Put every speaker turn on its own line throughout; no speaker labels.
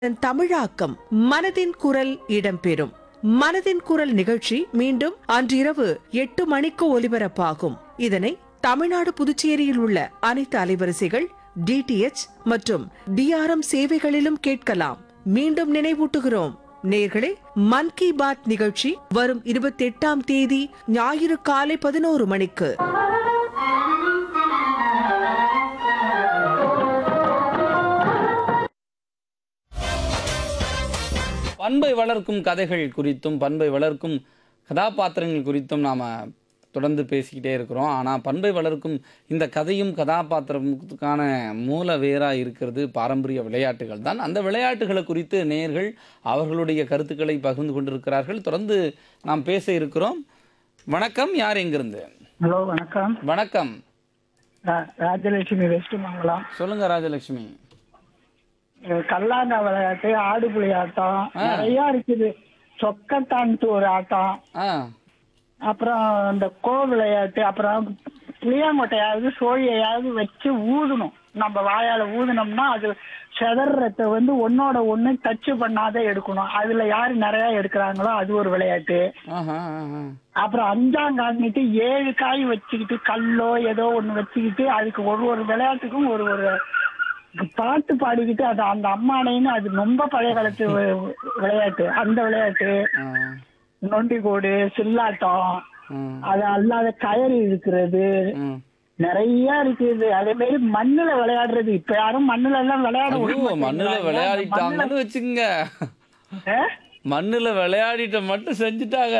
அதன் தமிழாக்கம் மனதின் குரல் இடம்பெறும் மனதின் குரல் நிகழ்ச்சி மீண்டும் அன்றிரவு எட்டு மணிக்கு ஒலிபரப்பாகும் இதனை தமிழ்நாடு புதுச்சேரியில் உள்ள அனைத்து அலைவரிசைகள் டிடிஎச் மற்றும் டிஆர்எம் சேவைகளிலும் கேட்கலாம் மீண்டும் நினைவூட்டுகிறோம் நேர்களே மன் கி பாத் நிகழ்ச்சி வரும் இருபத்தி எட்டாம் தேதி ஞாயிறு காலை பதினோரு மணிக்கு
பண்பை வளர்க்கும் கதைகள் குறித்தும் பண்பை வளர்க்கும் கதாபாத்திரங்கள் குறித்தும் நாம் தொடர்ந்து பேசிக்கிட்டே இருக்கிறோம் ஆனால் பண்பை வளர்க்கும் இந்த கதையும் கதாபாத்திரத்துக்கான மூல வேராக இருக்கிறது பாரம்பரிய விளையாட்டுகள் தான் அந்த விளையாட்டுகளை குறித்து நேயர்கள் அவர்களுடைய கருத்துக்களை பகிர்ந்து கொண்டிருக்கிறார்கள் தொடர்ந்து நாம் பேச இருக்கிறோம் வணக்கம் யார் எங்கிருந்து
ஹலோ வணக்கம்
வணக்கம்
ரா- ராஜலட்சுமி வெஸ்ட் மங்கலம்
சொல்லுங்க ராஜலட்சுமி
அஹ் கல்லாங்கா விளையாட்டு ஆடு புலி ஆட்டம் நிறைய இருக்குது சொக்கட்டான்ட்டு ஒரு ஆட்டம்
ஆ
அப்புறம் இந்த கோ விளையாட்டு அப்புறம் புளியாங்கொட்டையாவது சோழியையாவது வச்சு ஊதணும் நம்ம வாயால ஊதுனோம்னா அது செதறத வந்து ஒன்னோட ஒண்ணு டச் பண்ணாத எடுக்கணும் அதுல யாரு நிறைய எடுக்கிறாங்களோ அது ஒரு விளையாட்டு
ஆஹா ஆஹா.
அப்புறம் அஞ்சாங்காங்கிட்டு ஏழு காய் வச்சுக்கிட்டு கல்லோ ஏதோ ஒண்ணு வச்சுக்கிட்டு அதுக்கு ஒரு ஒரு விளையாட்டுக்கும் ஒரு ஒரு பாட்டு பாடிக்கிட்டு அது அந்த அம்மானைன்னு அது ரொம்ப பழைய காலத்து வி- விளையாட்டு அந்த விளையாட்டு
ஆ
நொண்டிகோடு சில்லாட்டம்
ம்
அது அல்லாத கயிறு இருக்கிறது
ம்
நிறைய இருக்குது அதே மாதிரி மண்ணுல விளையாடுறது இப்ப யாரும் மண்ணுல எல்லாம் விளையாட விட
ஐயோ மண்ணுல
மாட்டேங்கிறாங்க.
விளையாடிட்டாங்கன்னு வச்சுங்க
ஆ?
மண்ணுல விளையாடிட்ட மட்டும் செஞ்சுட்டாங்க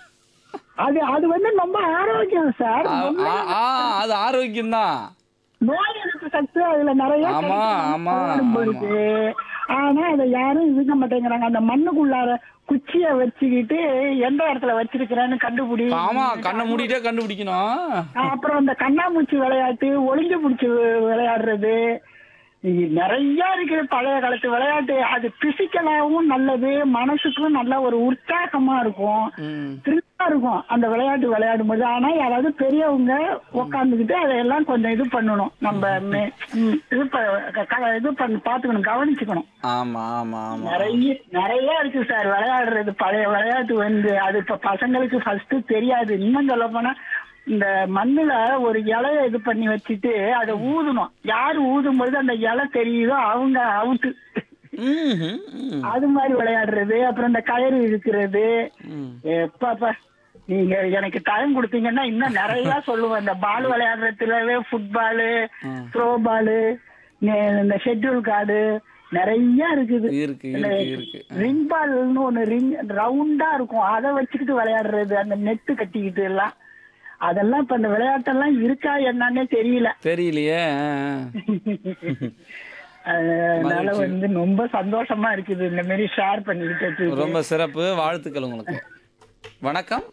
அது அது வந்து ரொம்ப ஆரோக்கியம் சார்
ஆ, ஆ, ஆ, அது ஆரோக்கியம் தான்
நோய் எதிர்ப்பு சக்தி அதுல நிறைய
ஆமா,
கிடைக்கும்
ஆமா,
விளையாடும் பொழுது. ஆனா அதை யாரும் இருக்க மாட்டேங்கிறாங்க அந்த மண்ணுக்குள்ளார குச்சிய வச்சுக்கிட்டு எந்த இடத்துல வச்சிருக்கிறேன்னு கண்டுபிடி
ஆமா கண்ணை மூடிட்டே கண்டுபிடிக்கணும்
அப்புறம் இந்த கண்ணாமூச்சி விளையாட்டு ஒளிஞ்சு பிடிச்சி விளையாடுறது இது நிறைய இருக்குது பழைய காலத்து விளையாட்டு அது பிசிக்கலாவும் நல்லது மனசுக்கும் நல்ல ஒரு உற்சாகமா இருக்கும்
ம்.
திருப்தியா இருக்கும் அந்த விளையாட்டு விளையாடும் போது ஆனா யாராவது பெரியவங்க உட்காந்துக்கிட்டு அதையெல்லாம் கொஞ்சம் இது பண்ணணும் நம்ம மே- ம், இது ப- க- க- இது பண்ணி பாத்துக்கணும் கவனிச்சுக்கணும்
ஆமா ஆமா ஆமா
நிறைய நிறைய இருக்கு சார் விளையாடுறது பழைய விளையாட்டு வந்து அது இப்ப பசங்களுக்கு ஃபர்ஸ்ட் தெரியாது இன்னும் சொல்ல போனா இந்த மண்ணுல ஒரு இலைய இது பண்ணி வச்சுட்டு அதை ஊதணும் யாரு ஊதும் பொழுது அந்த இலை தெரியுதோ அவங்க அவுட்டு
ம்ஹும், ம்,
அது மாதிரி விளையாடுறது அப்புறம் இந்த கயிறு இருக்கிறது
ம்.
எப்பாப்பா நீங்க எனக்கு டைம் கொடுத்தீங்கன்னா இன்னும் நிறைய சொல்லுவேன் இந்த பால் விளையாடுறதுலவே ஃபுட்பாலு த்ரோ பாலு இந்த ஷெட்யூல் கார்டு நிறைய இருக்குது
இருக்கு இருக்கு இருக்கு
ரிங் பால்னு ஒண்ணு ரிங் ரவுண்டா இருக்கும் அதை வச்சுக்கிட்டு விளையாடுறது அந்த நெட்டு கட்டிக்கிட்டு எல்லாம் அதெல்லாம் இப்ப அந்த விளையாட்டெல்லாம் இருக்கா என்னன்னே தெரியல
தெரியலையே ஆ, ஆ.
அதனால வந்து ரொம்ப சந்தோஷமா இருக்குது இந்த மாதிரி ஷேர் பண்ணிக்கிட்டு
ரொம்ப சிறப்பு வாழ்த்துக்கள் உங்களுக்கு வணக்கம்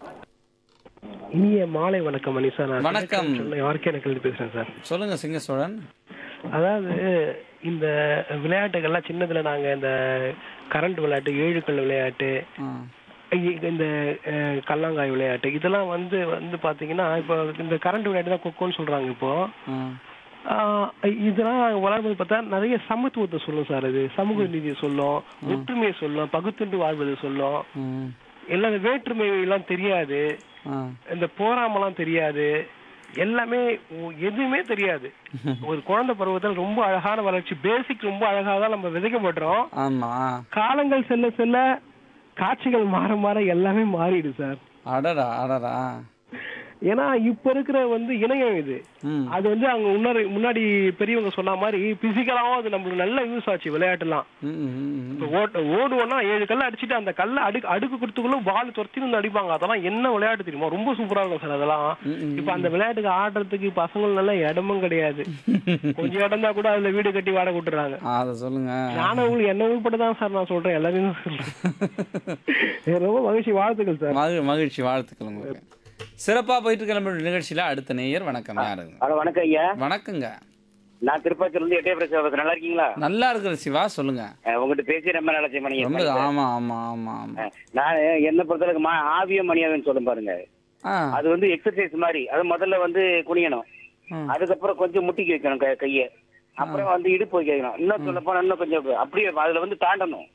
இனிய மாலை வணக்கம் மணி சார் நான்
வணக்கம்.
யாருக்கே எனக்கு பேசுறேன் சார்
சொல்லுங்க சிங்க சோழன்
அதாவது இந்த விளையாட்டுகள்லாம் சின்னதுல நாங்க இந்த கரண்ட் விளையாட்டு ஏழுக்கல் விளையாட்டு
ஆ.
இ- இந்த அஹ், கல்லாங்காய் விளையாட்டு இதெல்லாம் வந்து வந்து பாத்தீங்கன்னா இப்போ இந்த கரண்ட் விளையாட்டு தான் கொக்கோன்னு சொல்றாங்க இப்போ
ஆ.
ஆஹ், இதெல்லாம் விளையாடும்போது பார்த்தா நிறைய சமத்துவத்தை சொல்லும் சார் இது சமூக நீதியை சொல்லும் ஒற்றுமையை சொல்லும் பகுத்துண்டு வாழ்வதை சொல்லும்
ம்.
எல்லாம் இந்த வேற்றுமை எல்லாம் தெரியாது
ஆ.
இந்த போராமலாம் தெரியாது எல்லாமே ஒ- எதுவுமே தெரியாது ஒரு குழந்தை பருவத்தில் ரொம்ப அழகான வளர்ச்சி பேசிக் ரொம்ப அழகாக தான் நம்ம விதைக்கப்படுறோம்
ஆமா
காலங்கள் செல்ல செல்ல காட்சிகள் மாற மாற எல்லாமே மாறிடுது சார்
அடடா அடடா
ஏன்னா இப்ப இருக்கிற வந்து இணையம் இது
ம்
அது வந்து அவங்க முன்னாடி முன்னாடி பெரியவங்க சொன்ன மாதிரி பிசிக்கலாவும் அது நம்மளுக்கு நல்ல யூஸ் ஆச்சு விளையாட்டுலாம்
ம், ம், ம்.
இப்ப ஓட்ட ஓடுவோம்னா ஏழு கல்ல அடிச்சுட்டு அந்த கல்ல அடுக்கு அடுக்கு கொடுத்துக்குள்ள பால் துரத்தி வந்து அடிப்பாங்க அதெல்லாம் என்ன விளையாட்டு தெரியுமா ரொம்ப சூப்பரா இருக்கும் சார் அதெல்லாம்
ம், ம்.
இப்ப அந்த விளையாட்டுக்கு ஆடுறதுக்கு பசங்களும் நல்ல இடமும் கிடையாது கொஞ்சம் இடம் தான் கூட அதுல வீடு கட்டி வாடகை விட்டுறாங்க
ஆ, அதை சொல்லுங்க
நானும் உங்களுக்கு என்ன உள்பட தான் சார் நான் சொல்றேன் எல்லாரையும் தான் சொல்றேன் ரொம்ப மகிழ்ச்சி வாழ்த்துக்கள் சார்
மகிழ் மகிழ்ச்சி வாழ்த்துக்கள் உங்களுக்கு சிறப்பா போயிட்டு கிளம்புற நிகழ்ச்சியில அடுத்த நேயர் வணக்கம் யாருங்க
ஹலோ வணக்கம் ஐயா
வணக்கங்க
நான் திருப்பாச்சூர்ல இருந்து எட்டே பிரச்சனை பேசுறேன் நல்லா இருக்கீங்களா
நல்லா இருக்கிற சிவா சொல்லுங்க
அஹ் உங்ககிட்ட பேசி ரொம்ப நல்லா மணி
ரொம்ப ஆமா ஆமா ஆமா ஆமா
நான் என்ன பொறுத்தளவுக்கு மா ஆவியம் மணியாவின்னு சொல்லும் பாருங்க
ஆ
அது வந்து எக்ஸசைஸ் மாதிரி அது முதல்ல வந்து குனியணும்
ம்.
அதுக்கப்புறம் கொஞ்சம் முட்டிக்கு வைக்கணும் க- கையை அப்புறம் வந்து இடுப்பு வைக்கணும் இன்னும் சொல்ல போனா இன்னும் கொஞ்சம் அப்படியே அதுல வந்து தாண்டணும்